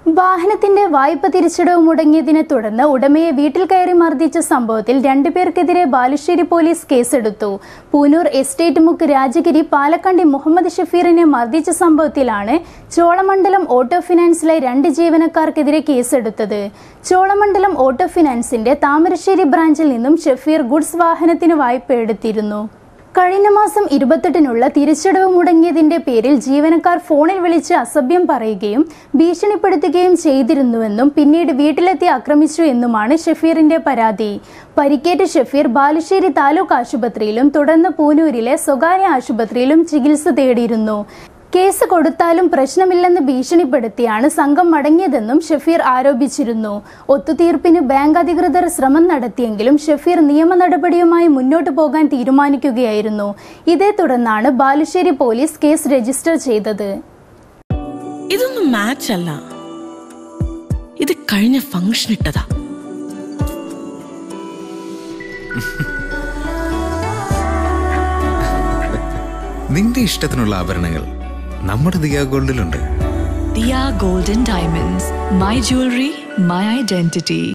വാഹനത്തിന്റെ വായ്പ തിരിച്ചടവ് മുടങ്ങിയതിനെ തുടർന്ന് ഉടമയെ വീട്ടിൽ കയറി മർദ്ദിച്ച സംഭവത്തിൽ രണ്ടുപേർക്കെതിരെ ബാലുശ്ശേരി പോലീസ് കേസെടുത്തു പൂനൂർ എസ്റ്റേറ്റ് മുക്ക് രാജഗിരി പാലക്കണ്ടി മുഹമ്മദ് ഷഫീറിനെ മർദ്ദിച്ച സംഭവത്തിലാണ് ചോളമണ്ഡലം ഓട്ടോ ഫിനാൻസിലെ രണ്ട് ജീവനക്കാർക്കെതിരെ കേസെടുത്തത് ചോളമണ്ഡലം ഓട്ടോ ഫിനാൻസിന്റെ താമരശ്ശേരി ബ്രാഞ്ചിൽ നിന്നും ഷഫീർ ഗുഡ്സ് വാഹനത്തിന് വായ്പ എടുത്തിരുന്നു കഴിഞ്ഞ മാസം ഇരുപത്തെട്ടിനുള്ള തിരിച്ചടവ് മുടങ്ങിയതിന്റെ പേരിൽ ജീവനക്കാർ ഫോണിൽ വിളിച്ച് അസഭ്യം പറയുകയും ഭീഷണിപ്പെടുത്തുകയും ചെയ്തിരുന്നുവെന്നും പിന്നീട് വീട്ടിലെത്തി ആക്രമിച്ചു എന്നുമാണ് ഷഫീറിന്റെ പരാതി പരിക്കേറ്റ ഷഫീർ ബാലുശ്ശേരി താലൂക്ക് ആശുപത്രിയിലും തുടർന്ന് പൂനൂരിലെ സ്വകാര്യ ആശുപത്രിയിലും ചികിത്സ തേടിയിരുന്നു കേസ് കൊടുത്താലും പ്രശ്നമില്ലെന്ന് ഭീഷണിപ്പെടുത്തിയാണ് സംഘം മടങ്ങിയതെന്നും ഷഫീർ ആരോപിച്ചിരുന്നു ഒത്തുതീർപ്പിന് ബാങ്ക് അധികൃതർ ശ്രമം നടത്തിയെങ്കിലും ഷഫീർ നിയമ നടപടിയുമായി മുന്നോട്ടു പോകാൻ തീരുമാനിക്കുകയായിരുന്നു ഇതേ തുടർന്നാണ് ബാലുശ്ശേരി പോലീസ് കേസ് രജിസ്റ്റർ ചെയ്തത് ഇതൊന്നും മാച്ച് അല്ല ഇത് കഴിഞ്ഞ ഫംഗ്ഷൻ ഇട്ടതാ നിന്റെ ഇഷ്ടത്തിനുള്ള ആഭരണങ്ങൾ നമ്മുടെ Diya ഗോൾഡിലുണ്ട് Dia Golden Diamonds, my jewelry, my identity.